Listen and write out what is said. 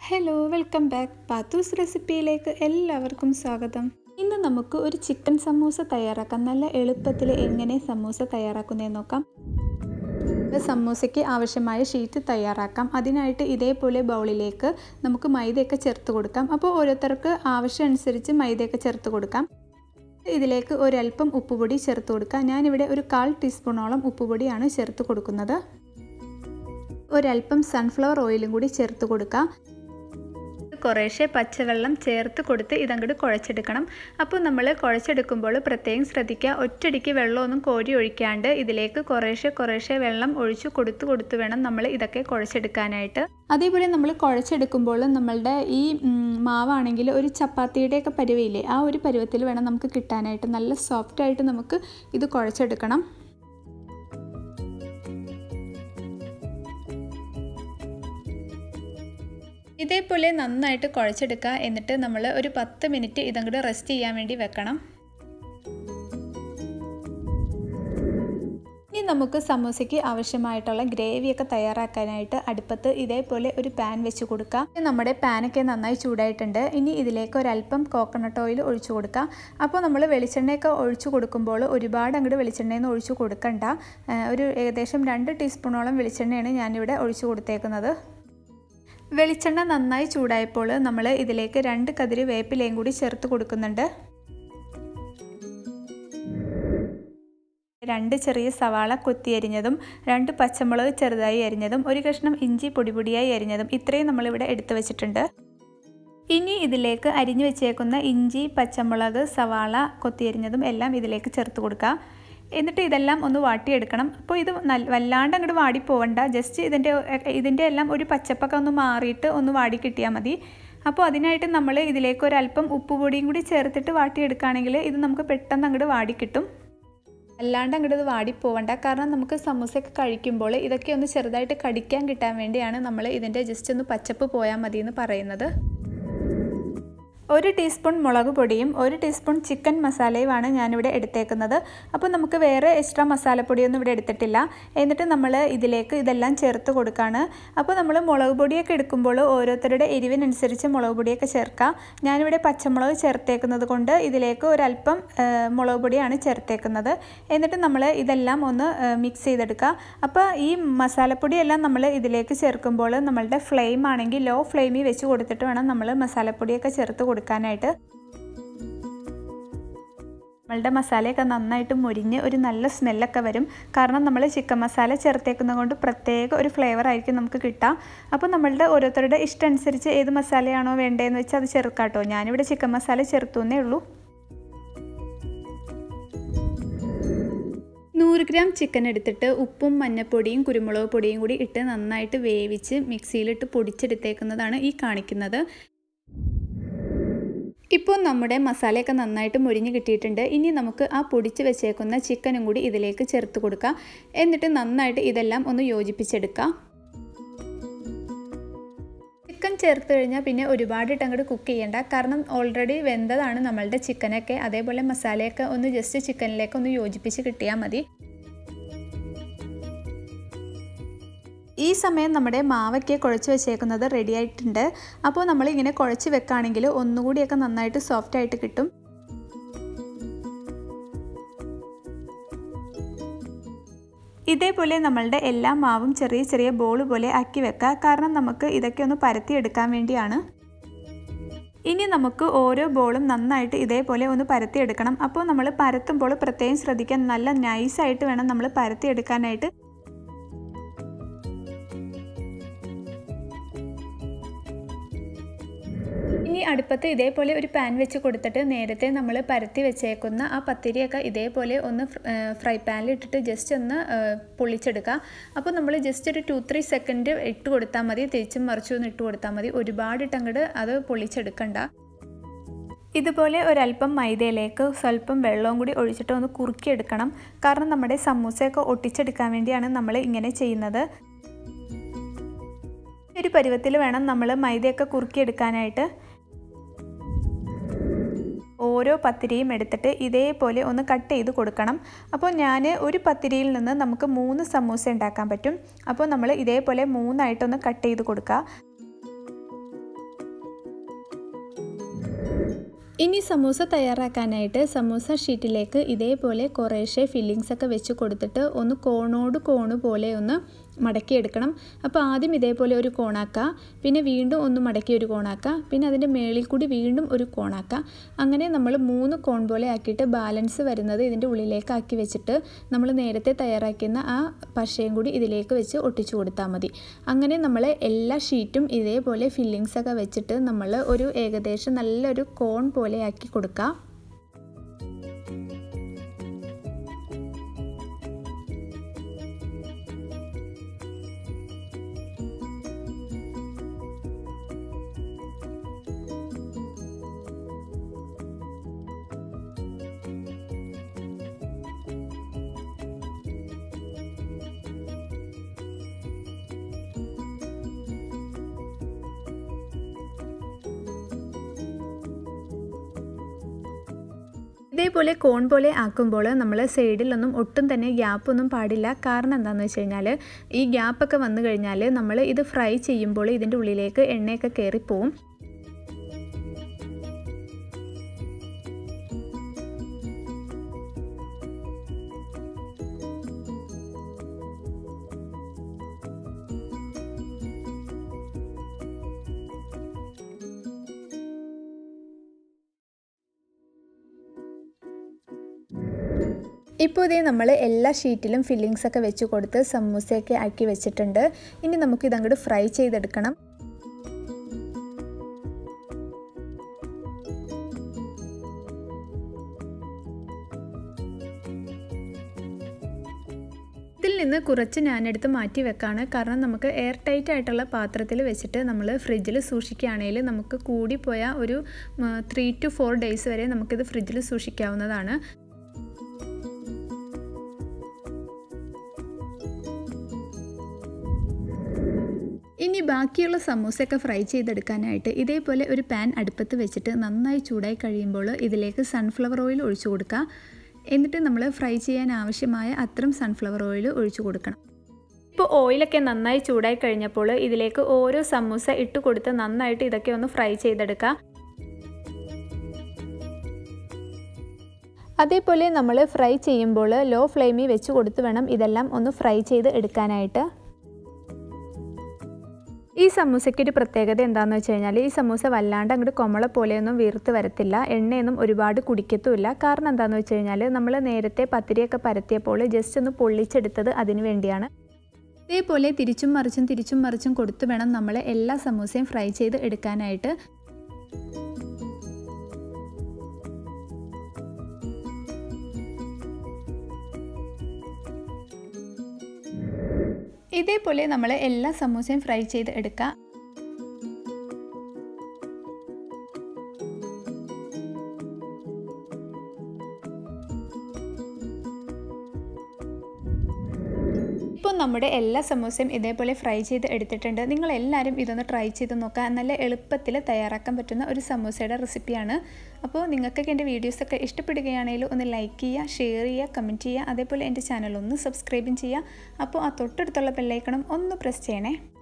hello welcome back Pathus റെസിപ്പിയിലേക്ക് എല്ലാവർക്കും സ്വാഗതം ഇന്ന് നമുക്ക് ഒരു ചിക്കൻ സമൂസ തയ്യാറാക്കാം നല്ല എളുപ്പത്തിൽ എങ്ങനെ സമൂസ തയ്യാറാക്കുന്നതെന്ന് നോക്കാം സമൂസയ്ക്ക് ആവശ്യമായ ഷീറ്റ് തയ്യാറാക്കാം അതിനായിട്ട് ഇതേപോലെ ബൗളിലേക്ക് നമുക്ക് മൈദയൊക്കെ ചേർത്ത് കൊടുക്കാം അപ്പോൾ ഓരോരുത്തർക്ക് ആവശ്യം അനുസരിച്ച് മൈദയൊക്കെ ചേർത്ത് കൊടുക്കാം ഇതിലേക്ക് ഒരല്പം ഉപ്പുപൊടി ചേർത്ത് കൊടുക്കാം ഞാനിവിടെ ഒരു കാൽ ടീസ്പൂണോളം ഉപ്പുപൊടിയാണ് ചേർത്ത് കൊടുക്കുന്നത് ഒരല്പം സൺഫ്ലവർ ഓയിലും കൂടി ചേർത്ത് കൊടുക്കാം കുറേശ്ശെ പച്ചവെള്ളം ചേർത്ത് കൊടുത്ത് ഇതങ്ങോട്ട് കുഴച്ചെടുക്കണം അപ്പോൾ നമ്മൾ കുഴച്ചെടുക്കുമ്പോൾ പ്രത്യേകം ശ്രദ്ധിക്കുക ഒറ്റടിക്ക് വെള്ളമൊന്നും കോരി ഒഴിക്കാണ്ട് ഇതിലേക്ക് കുറേശ്ശെ കുറേശ്ശെ വെള്ളം ഒഴിച്ചു കൊടുത്ത് കൊടുത്ത് വേണം നമ്മൾ ഇതൊക്കെ കുഴച്ചെടുക്കാനായിട്ട് അതേപോലെ നമ്മൾ കുഴച്ചെടുക്കുമ്പോൾ നമ്മളുടെ ഈ മാവാണെങ്കിൽ ഒരു ചപ്പാത്തിയുടെയൊക്കെ പരുവയില്ലേ ആ ഒരു പരുവത്തിൽ വേണം നമുക്ക് കിട്ടാനായിട്ട് നല്ല സോഫ്റ്റായിട്ട് നമുക്ക് ഇത് കുഴച്ചെടുക്കണം ഇതേപോലെ നന്നായിട്ട് കുഴച്ചെടുക്കുക എന്നിട്ട് നമ്മൾ ഒരു പത്ത് മിനിറ്റ് ഇതങ്ങോട്ട് റെസ്റ്റ് ചെയ്യാൻ വേണ്ടി വെക്കണം ഇനി നമുക്ക് സമൂസയ്ക്ക് ആവശ്യമായിട്ടുള്ള ഗ്രേവിയൊക്കെ തയ്യാറാക്കാനായിട്ട് അടുപ്പത്ത് ഇതേപോലെ ഒരു പാൻ വെച്ച് കൊടുക്കുക നമ്മുടെ പാനൊക്കെ നന്നായി ചൂടായിട്ടുണ്ട് ഇനി ഇതിലേക്ക് ഒരല്പം കോക്കനട്ട് ഓയിൽ ഒഴിച്ചു കൊടുക്കുക അപ്പോൾ നമ്മൾ വെളിച്ചെണ്ണയൊക്കെ ഒഴിച്ചു കൊടുക്കുമ്പോൾ ഒരുപാട് അങ്ങോട്ട് വെളിച്ചെണ്ണയിൽ നിന്ന് ഒഴിച്ചു കൊടുക്കണ്ട ഒരു ഏകദേശം രണ്ട് ടീസ്പൂണോളം വെളിച്ചെണ്ണയാണ് ഞാനിവിടെ ഒഴിച്ചു കൊടുത്തേക്കുന്നത് വെളിച്ചെണ്ണ നന്നായി ചൂടായപ്പോൾ നമ്മൾ ഇതിലേക്ക് രണ്ട് കതിരി വേപ്പിലയും കൂടി ചേർത്ത് കൊടുക്കുന്നുണ്ട് രണ്ട് ചെറിയ സവാള കൊത്തിയരിഞ്ഞതും രണ്ട് പച്ചമുളക് ചെറുതായി അരിഞ്ഞതും ഒരു കഷ്ണം ഇഞ്ചി പൊടിപൊടിയായി അരിഞ്ഞതും ഇത്രയും നമ്മളിവിടെ എടുത്തു വെച്ചിട്ടുണ്ട് ഇനി ഇതിലേക്ക് അരിഞ്ഞു വെച്ചേക്കുന്ന ഇഞ്ചി പച്ചമുളക് സവാള കൊത്തിയരിഞ്ഞതും എല്ലാം ഇതിലേക്ക് ചേർത്ത് കൊടുക്കുക എന്നിട്ട് ഇതെല്ലാം ഒന്ന് വാട്ടിയെടുക്കണം അപ്പോൾ ഇത് നല്ല വല്ലാണ്ട് അങ്ങോട്ട് വാടി പോവണ്ട ജസ്റ്റ് ഇതിൻ്റെ ഇതിൻ്റെ എല്ലാം ഒരു പച്ചപ്പൊക്കെ ഒന്ന് മാറിയിട്ട് ഒന്ന് വാടി കിട്ടിയാൽ മതി അപ്പോൾ അതിനായിട്ട് നമ്മൾ ഇതിലേക്ക് ഒരല്പം ഉപ്പുപൊടിയും കൂടി ചേർത്തിട്ട് വാട്ടിയെടുക്കുകയാണെങ്കിൽ ഇത് നമുക്ക് പെട്ടെന്ന് അങ്ങോട്ട് വാടി കിട്ടും അല്ലാണ്ട് അങ്ങോട്ട് ഇത് വാടി പോവണ്ട കാരണം നമുക്ക് സമൂസയൊക്കെ കഴിക്കുമ്പോൾ ഇതൊക്കെ ഒന്ന് ചെറുതായിട്ട് കടിക്കാൻ കിട്ടാൻ വേണ്ടിയാണ് നമ്മൾ ഇതിൻ്റെ ജസ്റ്റ് ഒന്ന് പച്ചപ്പ് പോയാൽ മതി എന്ന് പറയുന്നത് ഒരു ടീസ്പൂൺ മുളക് പൊടിയും ഒരു ടീസ്പൂൺ ചിക്കൻ മസാലയുമാണ് ഞാനിവിടെ എടുത്തേക്കുന്നത് അപ്പോൾ നമുക്ക് വേറെ എക്സ്ട്രാ മസാലപ്പൊടിയൊന്നും ഇവിടെ എടുത്തിട്ടില്ല എന്നിട്ട് നമ്മൾ ഇതിലേക്ക് ഇതെല്ലാം ചേർത്ത് കൊടുക്കുകയാണ് അപ്പോൾ നമ്മൾ മുളക് പൊടിയൊക്കെ എടുക്കുമ്പോൾ ഓരോരുത്തരുടെ എരിവിനനുസരിച്ച് മുളക് പൊടിയൊക്കെ ചേർക്കാം ഞാനിവിടെ പച്ചമുളക് ചേർത്തേക്കുന്നത് കൊണ്ട് ഇതിലേക്ക് ഒരല്പം മുളക് പൊടിയാണ് ചേർത്തേക്കുന്നത് എന്നിട്ട് നമ്മൾ ഇതെല്ലാം ഒന്ന് മിക്സ് ചെയ്തെടുക്കുക അപ്പോൾ ഈ മസാലപ്പൊടിയെല്ലാം നമ്മൾ ഇതിലേക്ക് ചേർക്കുമ്പോൾ നമ്മളുടെ ഫ്ലെയിം ആണെങ്കിൽ ലോ ഫ്ലെയിമിൽ വെച്ച് കൊടുത്തിട്ട് വേണം നമ്മൾ മസാലപ്പൊടിയൊക്കെ ചേർത്ത് കൊടുക്കാനായിട്ട് നമ്മളുടെ മസാലയൊക്കെ നന്നായിട്ട് മുരിഞ്ഞ് ഒരു നല്ല സ്മെല്ലൊക്കെ വരും കാരണം നമ്മൾ ചിക്കൻ മസാല ചേർത്തേക്കുന്നത് കൊണ്ട് പ്രത്യേക ഒരു ഫ്ലേവർ ആയിരിക്കും നമുക്ക് കിട്ടുക അപ്പോൾ നമ്മളുടെ ഓരോരുത്തരുടെ ഇഷ്ടം അനുസരിച്ച് ഏത് മസാലയാണോ വേണ്ടതെന്ന് വെച്ചാൽ അത് ചേർക്കാം കേട്ടോ ഞാനിവിടെ ചിക്കൻ മസാല ചേർത്തു എന്നേ ഉള്ളൂ നൂറ് ഗ്രാം ചിക്കൻ എടുത്തിട്ട് ഉപ്പും മഞ്ഞൾപ്പൊടിയും കുരുമുളക് പൊടിയും കൂടി ഇട്ട് നന്നായിട്ട് വേവിച്ച് മിക്സിയിലിട്ട് പൊടിച്ചെടുത്തേക്കുന്നതാണ് ഈ കാണിക്കുന്നത് ഇപ്പോൾ നമ്മുടെ മസാലയൊക്കെ നന്നായിട്ട് മുരിഞ്ഞ് കിട്ടിയിട്ടുണ്ട് ഇനി നമുക്ക് ആ പൊടിച്ച് വെച്ചേക്കുന്ന ചിക്കനും കൂടി ഇതിലേക്ക് ചേർത്ത് കൊടുക്കാം എന്നിട്ട് നന്നായിട്ട് ഇതെല്ലാം ഒന്ന് യോജിപ്പിച്ചെടുക്കാം ചിക്കൻ ചേർത്ത് കഴിഞ്ഞാൽ പിന്നെ ഒരുപാടിട്ട് അങ്ങോട്ട് കുക്ക് ചെയ്യേണ്ട കാരണം ഓൾറെഡി വെന്തതാണ് നമ്മളുടെ ചിക്കനൊക്കെ അതേപോലെ മസാലയൊക്കെ ഒന്ന് ജസ്റ്റ് ചിക്കനിലേക്ക് ഒന്ന് യോജിപ്പിച്ച് കിട്ടിയാൽ മതി ഈ സമയം നമ്മുടെ മാവയ്ക്ക് കുഴച്ച് വെച്ചേക്കുന്നത് റെഡി ആയിട്ടുണ്ട് അപ്പോൾ നമ്മൾ ഇങ്ങനെ കുഴച്ച് വെക്കുകയാണെങ്കിൽ ഒന്നുകൂടിയൊക്കെ നന്നായിട്ട് സോഫ്റ്റ് ആയിട്ട് കിട്ടും ഇതേപോലെ നമ്മളുടെ എല്ലാ മാവും ചെറിയ ചെറിയ ബോൾ പോലെ ആക്കി വെക്കുക കാരണം നമുക്ക് ഇതൊക്കെ ഒന്ന് പരത്തിയെടുക്കാൻ വേണ്ടിയാണ് ഇനി നമുക്ക് ഓരോ ബോളും നന്നായിട്ട് ഇതേപോലെ ഒന്ന് പരത്തിയെടുക്കണം അപ്പോൾ നമ്മൾ പരത്തുമ്പോൾ പ്രത്യേകം ശ്രദ്ധിക്കാൻ നല്ല നൈസായിട്ട് വേണം നമ്മൾ പരത്തിയെടുക്കാനായിട്ട് ഇനി അടുപ്പത്ത് ഇതേപോലെ ഒരു പാൻ വെച്ച് കൊടുത്തിട്ട് നേരത്തെ നമ്മൾ പരത്തി വെച്ചേക്കുന്ന ആ പത്തിരിയൊക്കെ ഇതേപോലെ ഒന്ന് ഫ്രൈ പാനിൽ ഇട്ടിട്ട് ജസ്റ്റ് ഒന്ന് പൊള്ളിച്ചെടുക്കുക അപ്പോൾ നമ്മൾ ജസ്റ്റ് ഒരു ടു ത്രീ സെക്കൻഡ് ഇട്ട് കൊടുത്താൽ മതി തിരിച്ചും മറിച്ചും ഒന്ന് ഇട്ട് കൊടുത്താൽ മതി ഒരുപാട് ഇട്ടങ്ങോട്ട് അത് പൊള്ളിച്ചെടുക്കണ്ട ഇതുപോലെ ഒരല്പം മൈദയിലേക്ക് സ്വല്പം വെള്ളവും കൂടി ഒഴിച്ചിട്ട് ഒന്ന് കുറുക്കിയെടുക്കണം കാരണം നമ്മുടെ സമൂസയൊക്കെ ഒട്ടിച്ചെടുക്കാൻ വേണ്ടിയാണ് നമ്മൾ ഇങ്ങനെ ചെയ്യുന്നത് ഒരു പരുവത്തിൽ വേണം നമ്മൾ മൈദയൊക്കെ കുറുക്കിയെടുക്കാനായിട്ട് ഓരോ പത്തിരിയും എടുത്തിട്ട് ഇതേപോലെ ഒന്ന് കട്ട് ചെയ്ത് കൊടുക്കണം അപ്പോൾ ഞാൻ ഒരു പത്തിരിയിൽ നിന്ന് നമുക്ക് മൂന്ന് സമൂസ ഉണ്ടാക്കാൻ പറ്റും അപ്പോൾ നമ്മൾ ഇതേപോലെ മൂന്നായിട്ടൊന്ന് കട്ട് ചെയ്ത് കൊടുക്കുക ഇനി സമൂസ തയ്യാറാക്കാനായിട്ട് സമൂസ ഷീറ്റിലേക്ക് ഇതേപോലെ കുറേശ്ശെ ഫില്ലിങ്സ് ഒക്കെ വെച്ച് കൊടുത്തിട്ട് ഒന്ന് കോണോട് കോണ് പോലെ ഒന്ന് മടക്കിയെടുക്കണം അപ്പോൾ ആദ്യം ഇതേപോലെ ഒരു കോണാക്കുക പിന്നെ വീണ്ടും ഒന്ന് മടക്കി ഒരു കോണാക്കുക പിന്നെ അതിൻ്റെ മേളിൽ കൂടി വീണ്ടും ഒരു കോണാക്കുക അങ്ങനെ നമ്മൾ മൂന്ന് കോൺ പോലെ ആക്കിയിട്ട് ബാലൻസ് വരുന്നത് ഇതിൻ്റെ ഉള്ളിലേക്ക് ആക്കി വെച്ചിട്ട് നമ്മൾ നേരത്തെ തയ്യാറാക്കുന്ന ആ പശയും കൂടി ഇതിലേക്ക് വെച്ച് ഒട്ടിച്ചു കൊടുത്താൽ മതി അങ്ങനെ നമ്മൾ എല്ലാ ഷീറ്റും ഇതേപോലെ ഫില്ലിങ്സ് ഒക്കെ വെച്ചിട്ട് നമ്മൾ ഒരു ഏകദേശം നല്ലൊരു കോൺ പോലെ ആക്കി കൊടുക്കുക ഇതേപോലെ കോൺ പോലെ ആക്കുമ്പോൾ നമ്മൾ സൈഡിലൊന്നും ഒട്ടും തന്നെ ഗ്യാപ്പൊന്നും പാടില്ല കാരണം എന്താണെന്ന് വെച്ച് കഴിഞ്ഞാൽ ഈ ഗ്യാപ്പൊക്കെ വന്നു കഴിഞ്ഞാൽ നമ്മൾ ഇത് ഫ്രൈ ചെയ്യുമ്പോൾ ഇതിൻ്റെ ഉള്ളിലേക്ക് എണ്ണയൊക്കെ കയറിപ്പോവും ഇപ്പോൾ ഇതേ നമ്മൾ എല്ലാ ഷീറ്റിലും ഫില്ലിങ്സ് ഒക്കെ വെച്ച് കൊടുത്ത് സമൂസയൊക്കെ ആക്കി വെച്ചിട്ടുണ്ട് ഇനി നമുക്ക് ഇതങ്ങോട്ട് ഫ്രൈ ചെയ്തെടുക്കണം ഇതിൽ നിന്ന് കുറച്ച് ഞാനെടുത്ത് മാറ്റി വെക്കാണ് കാരണം നമുക്ക് എയർ ടൈറ്റ് ആയിട്ടുള്ള പാത്രത്തിൽ വെച്ചിട്ട് നമ്മൾ ഫ്രിഡ്ജിൽ സൂക്ഷിക്കുകയാണെങ്കിൽ നമുക്ക് കൂടിപ്പോയ ഒരു ത്രീ ടു ഫോർ ഡേയ്സ് വരെ നമുക്കിത് ഫ്രിഡ്ജിൽ സൂക്ഷിക്കാവുന്നതാണ് ഇനി ബാക്കിയുള്ള സമൂസയൊക്കെ ഫ്രൈ ചെയ്തെടുക്കാനായിട്ട് ഇതേപോലെ ഒരു പാൻ അടുപ്പത്ത് വെച്ചിട്ട് നന്നായി ചൂടായി കഴിയുമ്പോൾ ഇതിലേക്ക് സൺഫ്ലവർ ഓയിൽ ഒഴിച്ചു കൊടുക്കുക എന്നിട്ട് നമ്മൾ ഫ്രൈ ചെയ്യാൻ ആവശ്യമായ അത്രയും സൺഫ്ലവർ ഓയിൽ ഒഴിച്ചു കൊടുക്കണം ഇപ്പോൾ ഓയിലൊക്കെ നന്നായി ചൂടായി കഴിഞ്ഞപ്പോൾ ഇതിലേക്ക് ഓരോ സമൂസ ഇട്ട് കൊടുത്ത് നന്നായിട്ട് ഇതൊക്കെ ഒന്ന് ഫ്രൈ ചെയ്തെടുക്കുക അതേപോലെ നമ്മൾ ഫ്രൈ ചെയ്യുമ്പോൾ ലോ ഫ്ലെയിമിൽ വെച്ച് കൊടുത്ത് വേണം ഇതെല്ലാം ഒന്ന് ഫ്രൈ ചെയ്ത് എടുക്കാനായിട്ട് ഈ സമൂസയ്ക്ക് ഒരു പ്രത്യേകത എന്താണെന്ന് വെച്ച് കഴിഞ്ഞാൽ ഈ സമൂസ വല്ലാണ്ട് അങ്ങോട്ട് കൊമള പോലെയൊന്നും വീർത്ത് വരത്തില്ല എണ്ണയൊന്നും ഒരുപാട് കുടിക്കത്തുമില്ല കാരണം എന്താണെന്ന് വെച്ച് കഴിഞ്ഞാൽ നമ്മൾ നേരത്തെ പത്തിരിയൊക്കെ പരത്തിയപ്പോൾ ജസ്റ്റ് ഒന്ന് പൊള്ളിച്ചെടുത്തത് അതിന് വേണ്ടിയാണ് ഇതേപോലെ തിരിച്ചും മറിച്ചും തിരിച്ചും മറിച്ചും കൊടുത്ത് വേണം നമ്മൾ എല്ലാ സമൂസയും ഫ്രൈ ചെയ്ത് എടുക്കാനായിട്ട് ഇതേപോലെ നമ്മൾ എല്ലാ സമൂസയും ഫ്രൈ ചെയ്ത് എടുക്കുക ഇപ്പോൾ നമ്മുടെ എല്ലാ സമൂസയും ഇതേപോലെ ഫ്രൈ ചെയ്ത് എടുത്തിട്ടുണ്ട് നിങ്ങൾ എല്ലാവരും ഇതൊന്ന് ട്രൈ ചെയ്ത് നോക്കുക നല്ല എളുപ്പത്തിൽ തയ്യാറാക്കാൻ പറ്റുന്ന ഒരു സമൂസയുടെ റെസിപ്പിയാണ് അപ്പോൾ നിങ്ങൾക്കൊക്കെ എൻ്റെ വീഡിയോസൊക്കെ ഇഷ്ടപ്പെടുകയാണെങ്കിൽ ഒന്ന് ലൈക്ക് ചെയ്യുക ഷെയർ ചെയ്യുക കമൻറ്റ് ചെയ്യുക അതേപോലെ എൻ്റെ ചാനൽ ഒന്ന് സബ്സ്ക്രൈബും ചെയ്യുക അപ്പോൾ ആ തൊട്ടടുത്തുള്ള ബെല്ലൈക്കണം ഒന്ന് പ്രസ് ചെയ്യണേ